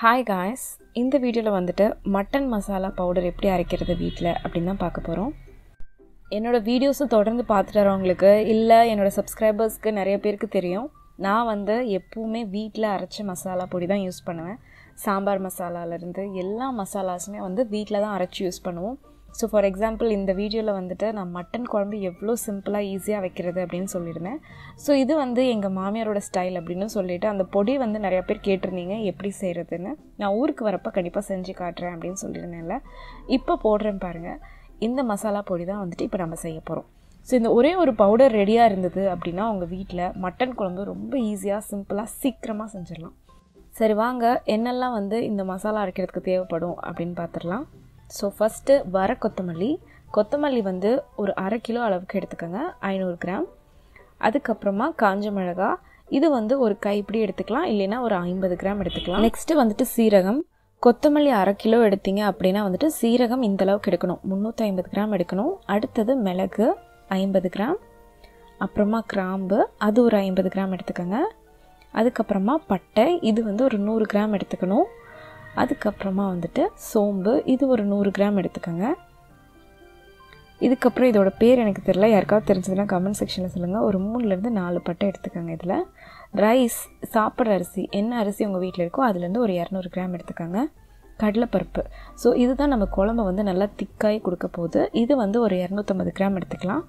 hi guys இந்த வீடியோவில் வந்துட்டு மட்டன் மசாலா பவுடர் எப்படி அரைக்கிறது வீட்டில் அப்படின்னு தான் பார்க்க போகிறோம் என்னோடய வீடியோஸை தொடர்ந்து பார்த்துட்டு வரவங்களுக்கு இல்லை என்னோடய சப்ஸ்கிரைபர்ஸ்க்கு நிறைய பேருக்கு தெரியும் நான் வந்து எப்பவுமே வீட்டில் அரைச்ச மசாலா பொடி தான் யூஸ் பண்ணுவேன் சாம்பார் மசாலாலேருந்து எல்லா மசாலாஸுமே வந்து வீட்டில் தான் அரைச்சி யூஸ் பண்ணுவோம் ஸோ ஃபார் எக்ஸாம்பிள் இந்த வீடியோவில் வந்துட்டு நான் மட்டன் குழம்பு எவ்வளோ சிம்பிளாக ஈஸியாக வைக்கிறது அப்படின்னு சொல்லியிருந்தேன் ஸோ இது வந்து எங்கள் மாமியாரோட ஸ்டைல் அப்படின்னு சொல்லிட்டு அந்த பொடி வந்து நிறையா பேர் கேட்டிருந்தீங்க எப்படி செய்கிறதுன்னு நான் ஊருக்கு வரப்போ கண்டிப்பாக செஞ்சு காட்டுறேன் அப்படின்னு சொல்லியிருந்தேன்ல இப்போ போடுறேன் பாருங்கள் இந்த மசாலா பொடி தான் வந்துட்டு இப்போ நம்ம செய்ய போகிறோம் ஸோ இந்த ஒரே ஒரு பவுடர் ரெடியாக இருந்தது அப்படின்னா உங்கள் வீட்டில் மட்டன் குழம்பு ரொம்ப ஈஸியாக சிம்பிளாக சீக்கிரமாக செஞ்சிடலாம் சரி வாங்க என்னெல்லாம் வந்து இந்த மசாலா அரைக்கிறதுக்கு தேவைப்படும் அப்படின்னு பார்த்துடலாம் ஸோ ஃபஸ்ட்டு வர கொத்தமல்லி கொத்தமல்லி வந்து ஒரு அரை கிலோ அளவுக்கு எடுத்துக்கோங்க ஐநூறு கிராம் அதுக்கப்புறமா காஞ்ச மிளகா இது வந்து ஒரு கைப்பிடி எடுத்துக்கலாம் இல்லைன்னா ஒரு ஐம்பது கிராம் எடுத்துக்கலாம் நெக்ஸ்ட்டு வந்துட்டு சீரகம் கொத்தமல்லி அரை கிலோ எடுத்தீங்க அப்படின்னா வந்துட்டு சீரகம் இந்த அளவுக்கு எடுக்கணும் முந்நூற்றி ஐம்பது கிராம் எடுக்கணும் அடுத்தது மிளகு ஐம்பது கிராம் அப்புறமா கிராம்பு அது ஒரு ஐம்பது கிராம் எடுத்துக்கோங்க அதுக்கப்புறமா பட்டை இது வந்து ஒரு நூறு கிராம் எடுத்துக்கணும் அதுக்கப்புறமா வந்துட்டு சோம்பு இது ஒரு நூறு கிராம் எடுத்துக்கோங்க இதுக்கப்புறம் இதோட பேர் எனக்கு தெரியல யாருக்காவது தெரிஞ்சதுன்னா கமெண்ட் செக்ஷனில் சொல்லுங்கள் ஒரு மூணுலேருந்து நாலு பட்டை எடுத்துக்கோங்க இதில் ரைஸ் சாப்பிட்ற அரிசி என்ன அரிசி உங்கள் வீட்டில் இருக்கோ அதுலேருந்து ஒரு இரநூறு கிராம் எடுத்துக்கோங்க கடலைப்பருப்பு ஸோ இதுதான் நம்ம குழம்பு வந்து நல்லா திக்காகி கொடுக்க போகுது இது வந்து ஒரு இரநூத்தம்பது கிராம் எடுத்துக்கலாம்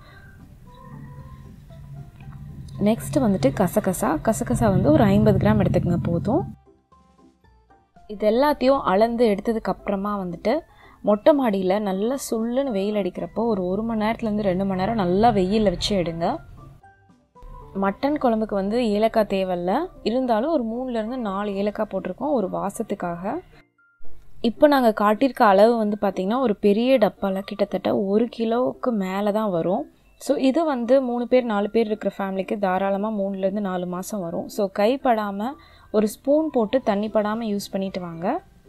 நெக்ஸ்ட்டு வந்துட்டு கசகசா கசகசா வந்து ஒரு ஐம்பது கிராம் எடுத்துக்கங்க போதும் இது எல்லாத்தையும் அளந்து எடுத்ததுக்கு அப்புறமா வந்துட்டு மொட்டை மாடியில் நல்லா சுள்ளுன்னு வெயில் அடிக்கிறப்போ ஒரு ஒரு மணி நேரத்துலேருந்து ரெண்டு மணி நேரம் நல்லா வெயிலில் வச்சு எடுங்க மட்டன் குழம்புக்கு வந்து ஏலக்காய் தேவையில்ல இருந்தாலும் ஒரு மூணுலேருந்து நாலு ஏலக்காய் போட்டிருக்கோம் ஒரு வாசத்துக்காக இப்போ நாங்கள் காட்டியிருக்க அளவு வந்து பார்த்திங்கன்னா ஒரு பெரிய டப்பாவில் கிட்டத்தட்ட ஒரு கிலோவுக்கு மேலே தான் வரும் ஸோ இது வந்து மூணு பேர் நாலு பேர் இருக்கிற ஃபேமிலிக்கு தாராளமாக மூணுலேருந்து நாலு மாதம் வரும் ஸோ கைப்படாமல் ஒரு ஸ்பூன் போட்டு தண்ணி படாமல் யூஸ் பண்ணிட்டு வாங்க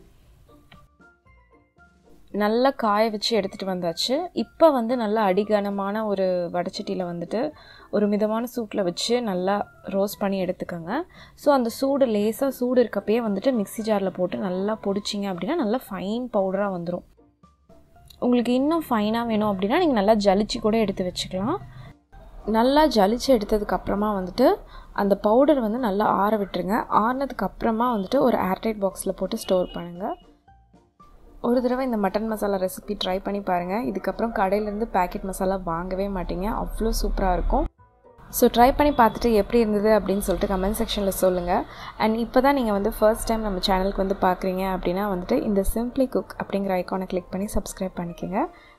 நல்லா காய வச்சு எடுத்துகிட்டு வந்தாச்சு இப்போ வந்து நல்லா அடிகனமான ஒரு வடச்சட்டியில் வந்துட்டு ஒரு மிதமான சூட்டில் வச்சு நல்லா ரோஸ்ட் பண்ணி எடுத்துக்கோங்க ஸோ அந்த சூடு லேசாக சூடு இருக்கப்பயே வந்துட்டு மிக்ஸி ஜாரில் போட்டு நல்லா பொடிச்சிங்க அப்படின்னா நல்லா ஃபைன் பவுடராக வந்துடும் உங்களுக்கு இன்னும் ஃபைனாக வேணும் அப்படின்னா நீங்கள் நல்லா ஜலிச்சு கூட எடுத்து வச்சுக்கலாம் நல்லா ஜலிச்சு எடுத்ததுக்கு அப்புறமா வந்துட்டு அந்த பவுடர் வந்து நல்லா ஆற விட்டுருங்க ஆறினதுக்கு அப்புறமா வந்துட்டு ஒரு ஏர்டைட் பாக்ஸில் போட்டு ஸ்டோர் பண்ணுங்கள் ஒரு தடவை இந்த மட்டன் மசாலா ரெசிபி ட்ரை பண்ணி பாருங்கள் இதுக்கப்புறம் கடையிலேருந்து பேக்கெட் மசாலா வாங்கவே மாட்டீங்க அவ்வளோ சூப்பராக இருக்கும் ஸோ ட்ரை பண்ணி பார்த்துட்டு எப்படி இருந்தது அப்படின்னு சொல்லிட்டு கமெண்ட் செக்ஷனில் சொல்லுங்கள் அண்ட் இப்போ தான் நீங்கள் வந்து ஃபர்ஸ்ட் டைம் நம்ம சேனலுக்கு வந்து பார்க்குறீங்க அப்படின்னா வந்துட்டு இந்த சிம்பிளி குக் அப்படிங்கிற ஐக்கானை கிளிக் பண்ணி சப்ஸ்கிரைப் பண்ணிக்கோங்க